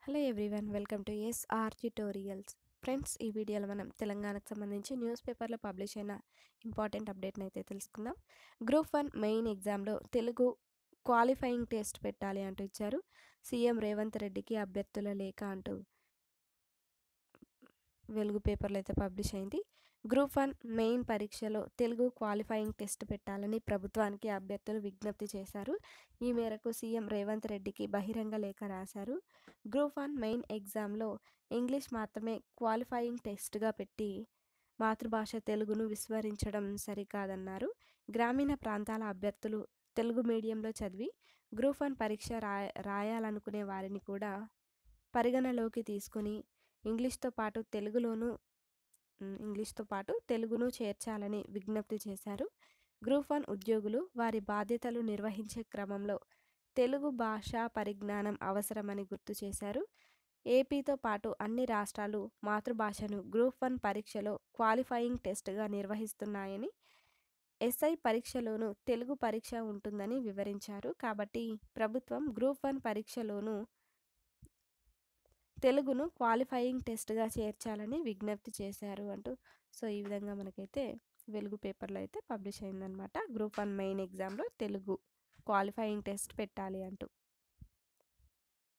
hello everyone welcome to S R tutorials friends ఈ వీడియోలో మనం తెలంగాణకు సంబంధించి న్యూస్ పేపర్లో పబ్లిష్ అయిన ఇంపార్టెంట్ అప్డేట్ని అయితే తెలుసుకుందాం గ్రూప్ వన్ మెయిన్ ఎగ్జామ్లో తెలుగు క్వాలిఫైయింగ్ టెస్ట్ పెట్టాలి అంటూ ఇచ్చారు సీఎం రేవంత్ రెడ్డికి అభ్యర్థుల లేఖ అంటూ వెలుగు పేపర్లో అయితే పబ్లిష్ అయింది గ్రూప్ వన్ మెయిన్ పరీక్షలో తెలుగు క్వాలిఫైయింగ్ టెస్ట్ పెట్టాలని ప్రభుత్వానికి అభ్యర్థులు విజ్ఞప్తి చేశారు ఈ మేరకు సీఎం రేవంత్ రెడ్డికి బహిరంగ లేఖ రాశారు గ్రూప్ వన్ మెయిన్ ఎగ్జామ్లో ఇంగ్లీష్ మాత్రమే క్వాలిఫైయింగ్ టెస్ట్గా పెట్టి మాతృభాష తెలుగును విస్మరించడం సరికాదన్నారు గ్రామీణ ప్రాంతాల అభ్యర్థులు తెలుగు మీడియంలో చదివి గ్రూప్ వన్ పరీక్ష రాయ రాయాలనుకునే వారిని కూడా పరిగణలోకి తీసుకుని ఇంగ్లీష్తో పాటు తెలుగులోను ఉమ్, ఇంగ్లీష్తో పాటు తెలుగును చేర్చాలని విజ్ఞప్తి చేశారు గ్రూప్ వన్ ఉద్యోగులు వారి బాధ్యతలు నిర్వహించే క్రమంలో తెలుగు భాషా పరిజ్ఞానం అవసరమని గుర్తు చేశారు ఏపీతో పాటు అన్ని రాష్ట్రాలు మాతృభాషను గ్రూప్ వన్ పరీక్షలో క్వాలిఫైయింగ్ టెస్ట్గా నిర్వహిస్తున్నాయని ఎస్ఐ పరీక్షలోనూ తెలుగు పరీక్ష ఉంటుందని వివరించారు కాబట్టి ప్రభుత్వం గ్రూప్ వన్ పరీక్షలోనూ తెలుగును క్వాలిఫైయింగ్ టెస్ట్గా చేర్చాలని విజ్ఞప్తి చేశారు అంటూ సో ఈ విధంగా మనకైతే వెలుగు పేపర్లో అయితే పబ్లిష్ అయిందనమాట గ్రూప్ వన్ మెయిన్ ఎగ్జామ్లో తెలుగు క్వాలిఫైయింగ్ టెస్ట్ పెట్టాలి అంటూ